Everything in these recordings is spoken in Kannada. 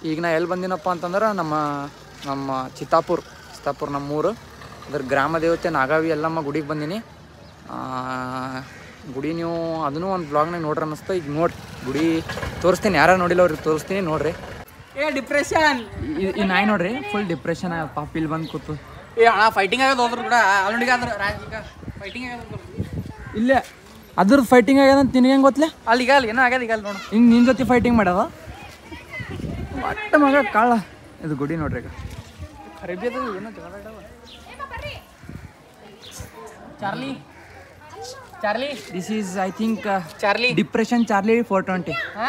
ಈಗ ನಾ ಎಲ್ಲಿ ಬಂದಿನಪ್ಪ ಅಂತಂದ್ರೆ ನಮ್ಮ ನಮ್ಮ ಚಿತ್ತಾಪುರ್ ಚಿತ್ತಾಪುರ್ ನಮ್ಮೂರು ಅದ್ರ ಗ್ರಾಮ ದೇವತೆ ನಾಗಾವಿ ಎಲ್ಲಮ್ಮ ಗುಡಿಗೆ ಬಂದೀನಿ ಆ, ಗುಡಿ ನೀವು ಅದನ್ನೂ ಒಂದು ಬ್ಲಾಗ್ನಾಗ ನೋಡ್ರಿ ಅನ್ನಿಸ್ತಾ ಈಗ ನೋಡ್ರಿ ಗುಡಿ ತೋರಿಸ್ತೀನಿ ಯಾರು ನೋಡಿಲ್ಲ ಅವ್ರಿಗೆ ತೋರಿಸ್ತೀನಿ ನೋಡ್ರಿ ಏ ಡಿಪ್ರೆಷನ್ ಈ ನಾಯಿ ನೋಡ್ರಿ ಫುಲ್ ಡಿಪ್ರೆಷನ್ ಪಾಪ ಇಲ್ಲಿ ಬಂದು ಕೂತು ಏ ಅಣ್ಣ ಫೈಟಿಂಗ್ ಆಗೋದು ಹೋದ್ರು ಕೂಡ ಅಲ್ಲಿಗೆ ಆದ್ರೆ ರಾಜೀಗ ಫೈಟಿಂಗ್ ಆಗೋದು ಇಲ್ಲೇ ಅದ್ರದ್ದು ಫೈಟಿಂಗ್ ಆಗ್ಯದ ಅಂತ ನಿನಗೆ ಹೆಂಗೆ ಗೊತ್ತಲೆ ಅಲ್ಲಿಗ ಅಲ್ಲಿ ಏನೋ ಆಗ್ಯದ ಈಗ ಅಲ್ಲಿ ನೋಡು ಹಿಂಗೆ ನಿನ್ನ ಜೊತೆ ಫೈಟಿಂಗ್ ಮಾಡ್ಯದ ಒಟ್ಟ ಮಗ ಕಾಳ ಇದು ಗುಡಿ ನೋಡ್ರಿ ಈಗ ಖರೀಬಿ ಅದು ಏನೋ ಜಗಳ ಆಡವ. Charlie Charlie this is I think Charlie depression Charlie four twenty ಹಾ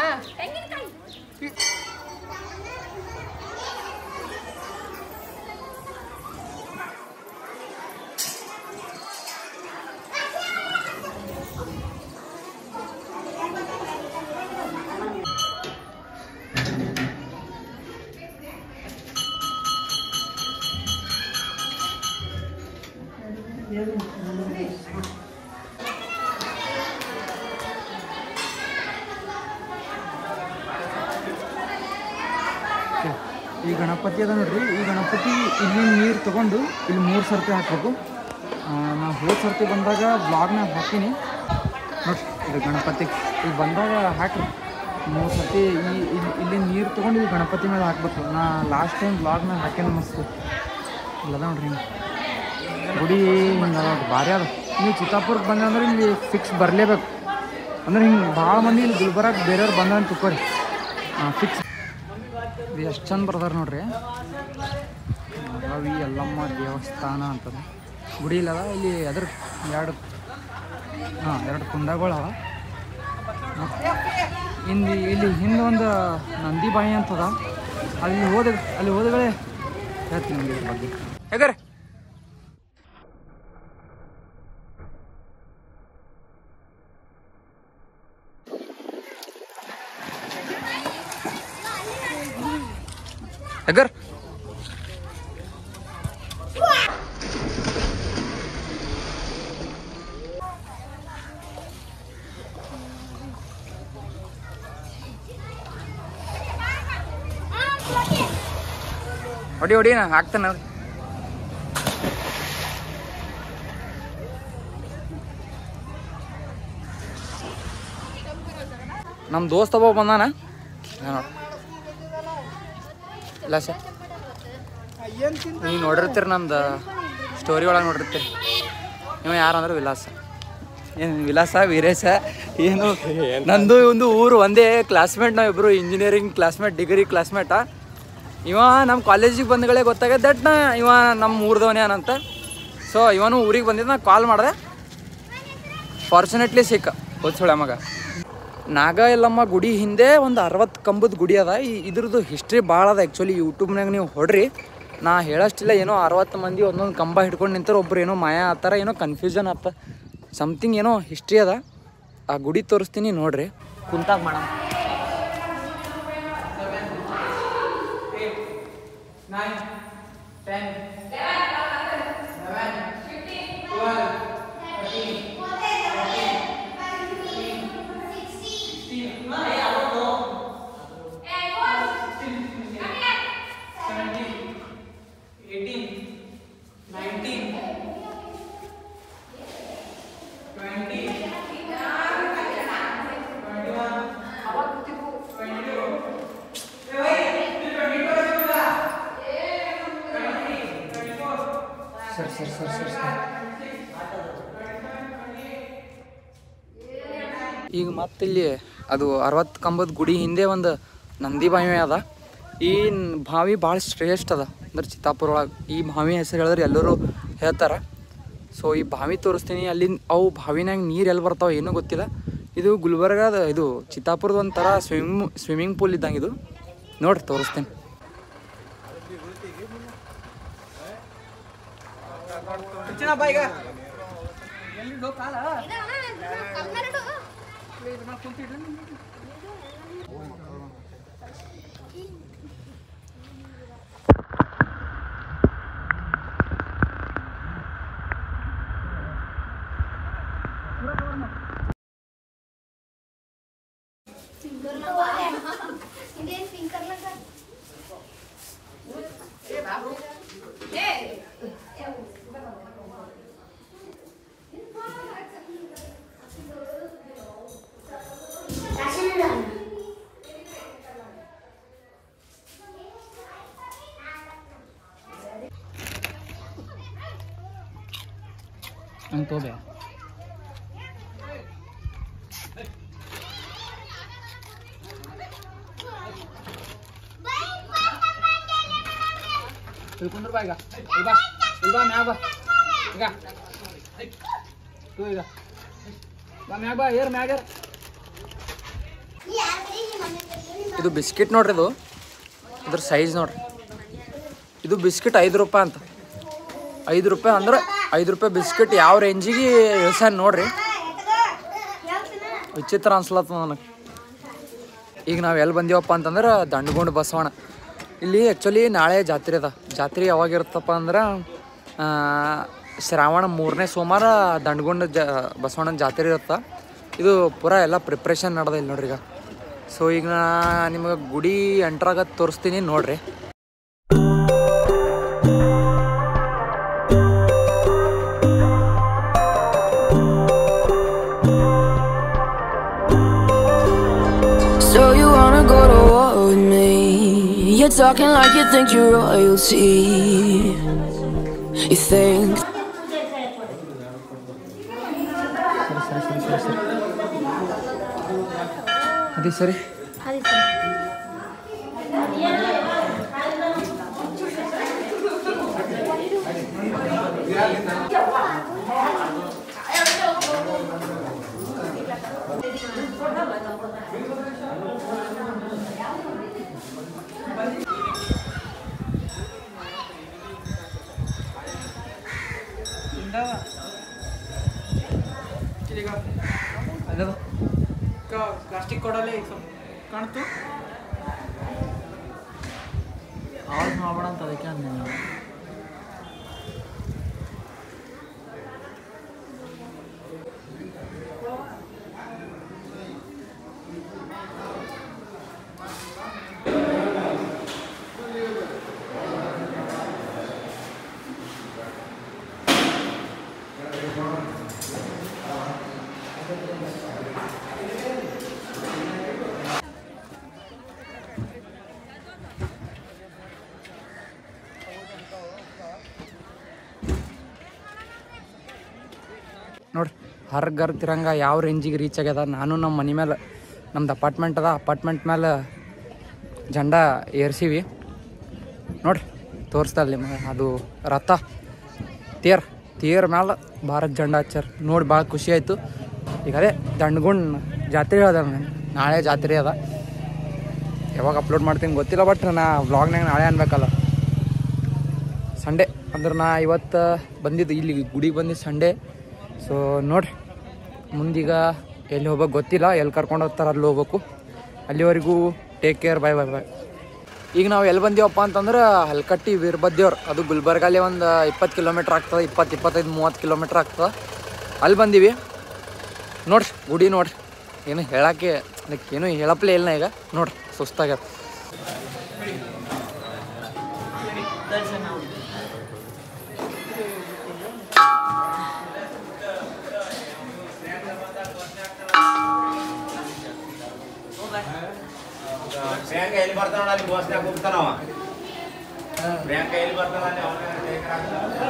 ಈ ಗಣಪತಿ ಅದ ನೋಡ್ರಿ ಈ ಗಣಪತಿ ಇಲ್ಲಿ ನೀರು ತಗೊಂಡು ಇಲ್ಲಿ ಮೂರು ಸರ್ತಿ ಹಾಕ್ಬೇಕು ನಾ ಹೋದ ಸರ್ತಿ ಬಂದಾಗ ಬ್ಲಾಗ್ನಾಗ ಹಾಕೀನಿ ನೋಡಿ ಇದು ಗಣಪತಿ ಈಗ ಬಂದಾಗ ಹಾಕ್ರಿ ಮೂರು ಸರ್ತಿ ಈ ಇಲ್ಲಿ ಇಲ್ಲಿ ನೀರು ತೊಗೊಂಡು ಇಲ್ಲಿ ಗಣಪತಿ ಮೇಲೆ ಹಾಕ್ಬೇಕು ನಾ ಲಾಸ್ಟ್ ಟೈಮ್ ಬ್ಲಾಗ್ನಾಗ ಹಾಕ್ಯಾನ ಮಸ್ತ್ ಇಲ್ಲದ ನೋಡ್ರಿ ಹಿಂಗೆ ಗುಡಿ ಹಿಂಗೆ ಭಾರಿ ಅದ ನೀವು ಚಿತ್ತಾಪುರಕ್ಕೆ ಬಂದ್ರೆ ಅಂದ್ರೆ ಇಲ್ಲಿ ಫಿಕ್ಸ್ ಬರಲೇಬೇಕು ಅಂದ್ರೆ ಹಿಂಗೆ ಭಾಳ ಮಂದಿ ಇಲ್ಲಿ ಗುಲ್ಬರ್ಗ ಬೇರೆಯವ್ರು ಬಂದ ಅಂತ ತಿಳ್ಕೊರಿ ಫಿಕ್ಸ್ ಇದು ಎಷ್ಟು ಚಂದ ಬರ್ದಾರ ನೋಡ್ರಿ ನಾಗಾವಿ ಯಲ್ಲಮ್ಮ ದೇವಸ್ಥಾನ ಅಂತದ ಗುಡಿ ಇಲ್ಲದ ಇಲ್ಲಿ ಅದ್ರ ಎರಡು ಹಾಂ ಎರಡು ಕುಂಡಗಳವ ಹಿಂದೆ ಇಲ್ಲಿ ಹಿಂದೆ ಒಂದು ನಂದಿ ಬಾಯಿ ಅಂತದ ಅಲ್ಲಿ ಹೋದ ಅಲ್ಲಿ ಹೋದಗಳೇ ಹೇಳ್ತೀನಿ ನಿಮ್ಗೆ ಇದ್ರ ಬಗ್ಗೆ ಹೇಗಾರೆ ಹೇಗರ್ ಹೊಡಿ ಹೊಡಿ ನಾ ಹಾಕ್ತೇನೆ ಅವ್ರಿಗೆ ನಮ್ಮ ದೋಸ್ತ ಒಬ್ಬ ಬಂದಾನ ಇದ ನೋಡು. ಇಲ್ಲ ಸರ್ ನೀವು ನೋಡಿರ್ತೀರಿ ನಮ್ದು ಸ್ಟೋರಿ ಒಳಗೆ ನೋಡಿರ್ತೀರಿ ನೀವು ಯಾರು ಅಂದ್ರೆ ವಿಲಾಸ ಏನು ವಿಲಾಸ ವೀರೇಶ ಏನು ನಂದು ಒಂದು ಊರು ಒಂದೇ ಕ್ಲಾಸ್ಮೇಟ್ ನಾವು ಇಬ್ಬರು ಇಂಜಿನಿಯರಿಂಗ್ ಕ್ಲಾಸ್ಮೇಟ್ ಡಿಗ್ರಿ ಕ್ಲಾಸ್ಮೇಟಾ ಇವ ನಮ್ಮ ಕಾಲೇಜಿಗೆ ಬಂದಗಳೇ ಗೊತ್ತಾಗ ದಟ್ ನಾ ಇವ ನಮ್ಮ ಊರ್ದವನೇ ಅನಂತ ಸೊ ಇವನು ಊರಿಗೆ ಬಂದಿದ್ದು ನಾ ಕಾಲ್ ಮಾಡಿದೆ ಫಾರ್ಚುನೇಟ್ಲಿ ಸಿಕ್ಕ ಹೊತ್ಸೊಳೆ ಮಗ ನಾಗ ಎಲ್ಲಮ್ಮ ಗುಡಿ ಹಿಂದೆ ಒಂದು ಅರವತ್ತು ಕಂಬದ ಗುಡಿ ಅದ ಈ ಇದ್ರದ್ದು ಹಿಸ್ಟ್ರಿ ಭಾಳ ಅದ ಆ್ಯಕ್ಚುಲಿ ಯೂಟ್ಯೂಬ್ನಾಗ ನೀವು ಹೊಡ್ರಿ ನಾ ಹೇಳಷ್ಟಿಲ್ಲ ಏನೋ ಅರವತ್ತು ಮಂದಿ ಒಂದೊಂದು ಕಂಬ ಹಿಡ್ಕೊಂಡು ನಿಂತಾರೆ ಒಬ್ರು ಏನೋ ಮಾಯ ಆತರ ಏನೋ ಕನ್ಫ್ಯೂಷನ್ ಆತ ಸಮಥಿಂಗ್ ಏನೋ ಹಿಸ್ಟ್ರಿ ಅದ ಆ ಗುಡಿ ತೋರಿಸ್ತೀನಿ ನೋಡ್ರಿ ಕುಂತಾಗ madam sir sir sir sir sir ಈಗ ಮತ್ತಿಲ್ಲಿ ಅದು ಅರವತ್ತು ಕಂಬದ ಗುಡಿ ಹಿಂದೆ ಒಂದು ನಂದಿ ಬಾವಿ ಅದ ಈ ನ್- ಬಾವಿ ಭಾಳ ಶ್ರೇಷ್ಠ ಅದ ಅಂದ್ರೆ ಚಿತ್ತಾಪುರ ಒಳಗೆ ಈ ಬಾವಿ ಹೆಸರು ಹೇಳಿದ್ರೆ ಎಲ್ಲರೂ ಹೇಳ್ತಾರೆ ಸೊ ಈ ಬಾವಿ ತೋರಿಸ್ತೀನಿ ಅಲ್ಲಿ ಅವು ಬಾವಿನಾಗ ನೀರು ಎಲ್ಲಿ ಬರ್ತಾವೆ ಏನೂ ಗೊತ್ತಿಲ್ಲ ಇದು ಗುಲ್ಬರ್ಗದ ಇದು ಚಿತ್ತಾಪುರದ ಒಂಥರ ಸ್ವಿಮ್ ಸ್ವಿಮ್ಮಿಂಗ್ ಪೂಲ್ ಇದ್ದಂಗೆ ಇದು ನೋಡ್ರಿ ತೋರಿಸ್ತೀನಿ ಬಾ ಈಗ ಎಲ್ಲಿ ಕಾಲ ಇದೇನ್ ಪಿಂಕ್ ಕಲರ್ ಹಂಗೆ ತೋಬೆ ತಿಳ್ಕೊಂಡ್ರ ಬಾ ಈಗ ಇಲ್ಲಿ ಬಾ ಇಲ್ಲಿ ಬಾ ಮ್ಯಾಗ ಬಾ ಈಗ ತೂ ಈಗ ಬಾ ಮ್ಯಾಗ ಬಾ ಏರ್ ಮ್ಯಾಗ ಏರ್ ಇದು ಬಿಸ್ಕಿಟ್ ನೋಡ್ರಿ ಇದು ಇದ್ರ ಸೈಜ್ ನೋಡ್ರಿ ಇದು ಬಿಸ್ಕಿಟ್ ಐದು ರೂಪಾಯಿ ಅಂತ ಐದು ರೂಪಾಯಿ ಅಂದ್ರೆ ಐದು ರೂಪಾಯಿ ಬಿಸ್ಕಿಟ್ ಯಾವ ರೇಂಜಿಗೆ ಇಳ್ಸ್ಯಾನ ನೋಡ್ರಿ ವಿಚಿತ್ರ ಅನ್ಸ್ಲತ್ತ ನನಗೆ ಈಗ ನಾವು ಎಲ್ಲಿ ಬಂದೀವಪ್ಪ ಅಂತಂದ್ರೆ ದಂಡಗುಂಡ್ ಬಸವಣ್ಣ ಇಲ್ಲಿ ಆ್ಯಕ್ಚುಲಿ ನಾಳೆ ಜಾತ್ರೆ ಅದ ಜಾತ್ರೆ ಯಾವಾಗ ಇರುತ್ತಪ್ಪ ಅಂದ್ರೆ ಆ, ಶ್ರಾವಣ ಮೂರನೇ ಸೋಮವಾರ ದಂಡಗುಂಡ ಜ ಬಸವಣ್ಣನ ಜಾತ್ರೆ ಇರುತ್ತೆ ಇದು ಪೂರ ಎಲ್ಲ ಪ್ರಿಪ್ರೇಷನ್ ನಡೆದ ಇಲ್ಲಿ ನೋಡ್ರಿ ಈಗ ಸೊ ಈಗ ನಾ ನಿಮಗೆ ಗುಡಿ ಎಂಟ್ರಾಗ ತೋರಿಸ್ತೀನಿ ನೋಡ್ರಿ So you wanna go to war with me? You're talking like you think you're royalty. You think ಸರಿ ಸರಿ ಸರಿ ಸರಿ ಸರಿ ಅದೇ ಸರಿ ಅಲ್ಲದ ಪ್ಲಾಸ್ಟಿಕ್ ಕೊಡಲ್ಲೇ ಈಗ ಸ್ವಲ್ಪ ಕಾಣ್ತು ಆವಾಜ್ ಮಾಡ್ಬೇಡ ಅಂತ ಅದಕ್ಕೆ ಅಂದೆ ನಾನು ನೋಡ್ರಿ ಹರ್ಗರ್ ತಿರಂಗ ಯಾವ ರೇಂಜಿಗೆ ರೀಚ್ ಆಗ್ಯದ ನಾನು ನಮ್ಮ ಮನೆ ಮೇಲೆ ನಮ್ದು ಅಪಾರ್ಟ್ಮೆಂಟ್ ಅದ ಅಪಾರ್ಟ್ಮೆಂಟ್ ಮೇಲೆ ಜಂಡ ಏರ್ಸಿವಿ ನೋಡ್ರಿ ತೋರಿಸ್ತಾ ಇಲ್ಲಿ ನಿಮಗೆ ಅದು ರಥ ತೇರ್ ತೇರ್ ಮ್ಯಾಲೆ ಭಾರತ್ ಜಂಡ ಹಚ್ಚಾರ ನೋಡಿ ಭಾಳ ಖುಷಿ ಆಯಿತು ಈಗ ಅದೇ ದಂಡ್ಗುಂಡ್ ಜಾತ್ರೆ ಅದ ನಾಳೆ ಜಾತ್ರೆ ಅದ ಯಾವಾಗ ಅಪ್ಲೋಡ್ ಮಾಡ್ತೀನಿ ಗೊತ್ತಿಲ್ಲ ಬಟ್ ನಾ ವ್ಲಾಗ್ನಾಗ ನಾಳೆ ಅನ್ಬೇಕಲ್ಲ ಸಂಡೇ ಅಂದ್ರೆ ನಾ ಇವತ್ತು ಬಂದಿದ್ದು ಇಲ್ಲಿ ಗುಡಿಗೆ ಬಂದಿದ್ದು ಸಂಡೇ ಸೊ ನೋಡ್ರಿ ಮುಂದೀಗ ಎಲ್ಲಿ ಹೋಗ್ಬೇಕು ಗೊತ್ತಿಲ್ಲ ಎಲ್ಲಿ ಕರ್ಕೊಂಡು ಹೋಗ್ತಾರೆ ಅಲ್ಲಿ ಹೋಗ್ಬೇಕು ಅಲ್ಲಿವರೆಗೂ take care bye bye bye ಈಗ ನಾವು ಎಲ್ಲಿ ಬಂದೀವಪ್ಪ ಅಂತಂದ್ರೆ ಹಲ್ಕಟ್ಟಿ ವೀರಭದ್ಯವ್ರು ಅದು ಗುಲ್ಬರ್ಗಲ್ಲಿ ಒಂದು ಇಪ್ಪತ್ತು ಕಿಲೋಮೀಟ್ರ್ ಆಗ್ತದೆ ಇಪ್ಪತ್ತು ಇಪ್ಪತ್ತೈದು ಮೂವತ್ತು ಕಿಲೋಮೀಟ್ರ್ ಆಗ್ತದೆ ಅಲ್ಲಿ ಬಂದೀವಿ ನೋಡ್ರಿ ಗುಡಿ ನೋಡ್ರಿ ಏನು ಹೇಳಕ್ಕೆ ಅದಕ್ಕೆ ಏನು ಹೇಳಪ್ಲೇ ಇಲ್ಲ ಈಗ ನೋಡ್ರಿ ಸುಸ್ತಾಗ್ಯದ ಬ್ಯಾಂಕ್ ಎಲ್ಲಿ ಬರ್ತಾನ ಅಲ್ಲಿ ಬಸ್ನಾಗ ಹೋಗ್ತಾನವ ಬ್ಯಾಂಕ್ ಎಲ್ಲಿ ಬರ್ತಾನ ಅಲ್ಲಿ ಅವನ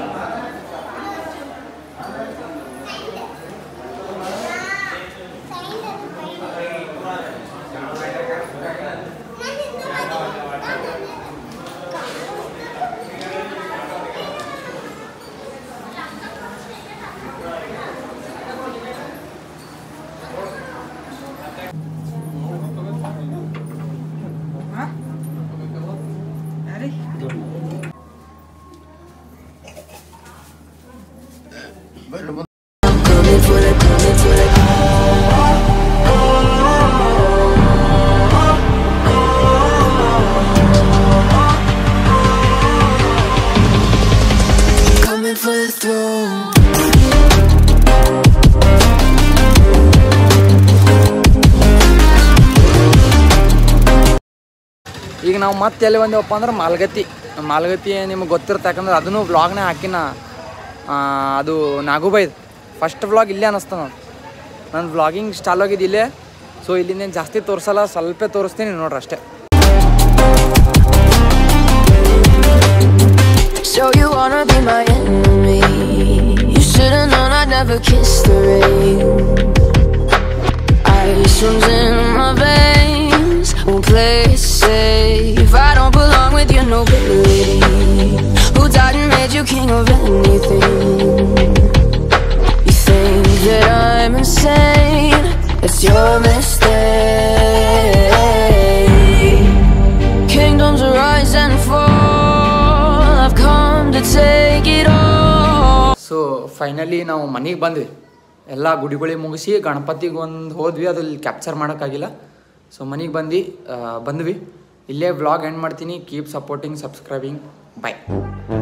coming for the coming for the coming for the throne. ಈಗ ನಾವು ಮತ್ತೆ ಎಲ್ಲಿ ಬಂದೇವಪ್ಪ ಅಂದ್ರೆ ಮಾಲ್ಗತ್ತಿ ಮಾಲ್ಗತ್ತಿ ನಿಮ್ಗೆ ಗೊತ್ತಿರುತ್ತೆ ಯಾಕಂದ್ರೆ ಅದನ್ನು ವ್ಲಾಗ್ನೇ ಹಾಕಿನ ಆ, ಅದು ನಾಗುಬೈದ್ ಫಸ್ಟ್ ವ್ಲಾಗ್ ಇಲ್ಲೇ ಅನ್ನಿಸ್ತ ನಾನು ನನ್ನ ವ್ಲಾಗಿಂಗ್ ಸ್ಟಾಲ್ ಆಗಿದ್ದು ಇಲ್ಲೇ ಸೊ ಇಲ್ಲಿಂದೇನು ಜಾಸ್ತಿ ತೋರಿಸಲ್ಲ ಸ್ವಲ್ಪ ತೋರಿಸ್ತೀನಿ ನೋಡ್ರಿ ಅಷ್ಟೇ So you wanna be my enemy? You should've known I'd never kiss the rain. Ice runs in my veins, won't play it safe. I don't belong with your nobility. Who died and made you king of anything? You think that I'm insane? It's your mistake. Kingdoms rise and fall. I've come to take it all. So finally ನಾವು ಮನೆಗೆ ಬಂದ್ವಿ ಎಲ್ಲ ಗುಡಿಗಳಿಗೆ ಮುಗಿಸಿ ಗಣಪತಿಗೆ ಒಂದು ಹೋದ್ವಿ ಅದಲ್ಲಿ ಕ್ಯಾಪ್ಚರ್ ಮಾಡೋಕ್ಕಾಗಿಲ್ಲ ಸೊ ಮನೆಗೆ ಬಂದು ಬಂದ್ವಿ ಇಲ್ಲೇ ವ್ಲಾಗ್ ಎಂಡ್ ಮಾಡ್ತೀನಿ ಕೀಪ್ ಸಪೋರ್ಟಿಂಗ್ ಸಬ್ಸ್ಕ್ರೈಬಿಂಗ್ ಬೈ